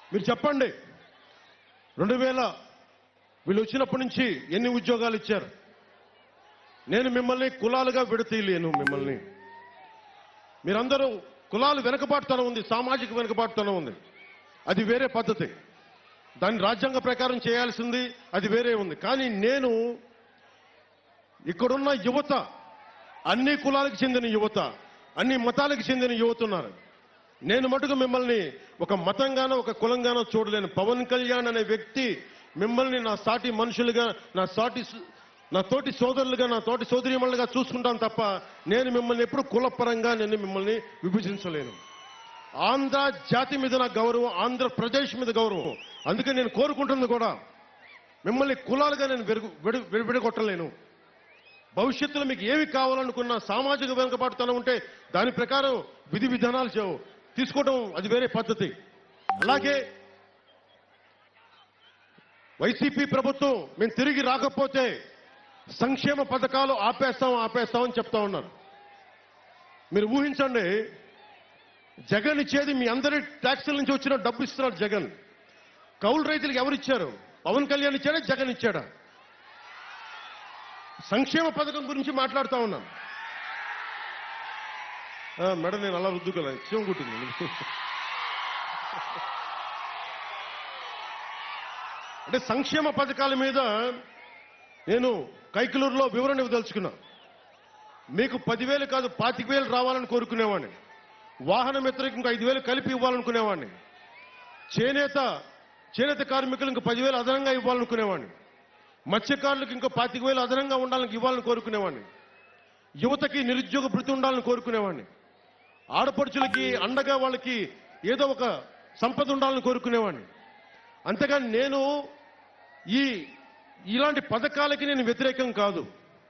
మీరు చెప్పండి రెండు వేల వీళ్ళు వచ్చినప్పటి నుంచి ఎన్ని ఉద్యోగాలు ఇచ్చారు నేను మిమ్మల్ని కులాలుగా విడతీయలేను మిమ్మల్ని మీరందరూ కులాలు వెనుకబాటుతనం ఉంది సామాజిక వెనుకబాటుతనం ఉంది అది వేరే పద్ధతి దాన్ని రాజ్యాంగ ప్రకారం చేయాల్సింది అది వేరే ఉంది కానీ నేను ఇక్కడున్న యువత అన్ని కులాలకు చెందిన యువత అన్ని మతాలకు చెందిన యువత ఉన్నారు నేను మటుకు మిమ్మల్ని ఒక మతంగానో ఒక కులంగానో చూడలేను పవన్ కళ్యాణ్ అనే వ్యక్తి మిమ్మల్ని నా సాటి మనుషులుగా నా సాటి సు- నా తోటి సోదరులుగా నా తోటి సోదరిమణులుగా చూసుకుంటాను తప్ప నేను మిమ్మల్ని ఎప్పుడు కులపరంగా నేను మిమ్మల్ని విభజించలేను ఆంధ్ర జాతి మీద నా గౌరవం ఆంధ్రప్రదేశ్ మీద గౌరవం అందుకే నేను కోరుకుంటుంది కూడా మిమ్మల్ని కులాలుగా నేను వెరుగు విడ- విడ- విడగొట్టలేను భవిష్యత్తులో మీకు ఏమి కావాలనుకున్న సామాజిక వెనుకబాటుతనం ఉంటే దాని ప్రకారం విధి విధానాలు చే- తీసుకోవడం అది వేరే పద్ధతి అలాగే వైసీపీ ప్రభుత్వం మేము తిరిగి రాకపోతే సంక్షేమ పథకాలు ఆపేస్తాం ఆపేస్తామని చెప్తా ఉన్నారు మీరు ఊహించండి జగన్ ఇచ్చేది మీ అందరి ట్యాక్సుల నుంచి వచ్చిన డబ్బు ఇస్తున్నాడు జగన్ కౌలు రైతులకు ఎవరు ఇచ్చారు పవన్ కళ్యాణ్ ఇచ్చాడా జగన్ ఇచ్చాడా సంక్షేమ పథకం గురించి మాట్లాడుతా ఉన్నాను ఆ, మేడం నేను అలా రుద్దుకోలే శివం కుట్టింది అంటే సంక్షేమ పథకాల మీద నేను కైకలూరులో వివరణ ఇవ్వదలుచుకున్నా మీకు పదివేలు కాదు పాతిక వేలు రావాలని కోరుకునేవాడిని వాహన మిత్రకి ఇంకా ఐదు వేలు కలిపి ఇవ్వాలనుకునేవాడిని చేనేత చేనేత కార్మికులు ఇంకా పదివేలు అదనంగా ఇవ్వాలనుకునేవాడిని మత్స్యకారులకు ఇంకా పాతిక వేలు అదనంగా ఉండాలని ఇవ్వాలని కోరుకునేవాడిని యువతకి నిరుద్యోగ భృతి ఉండాలని కోరుకునేవాడిని ఆడపడుచులకి అండగా వాళ్ళకి ఏదో ఒక సంపద ఉండాలని కోరుకునేవాడిని అంతేగాని నేను ఈ ఇలాంటి పథకాలకి నేను వ్యతిరేకం కాదు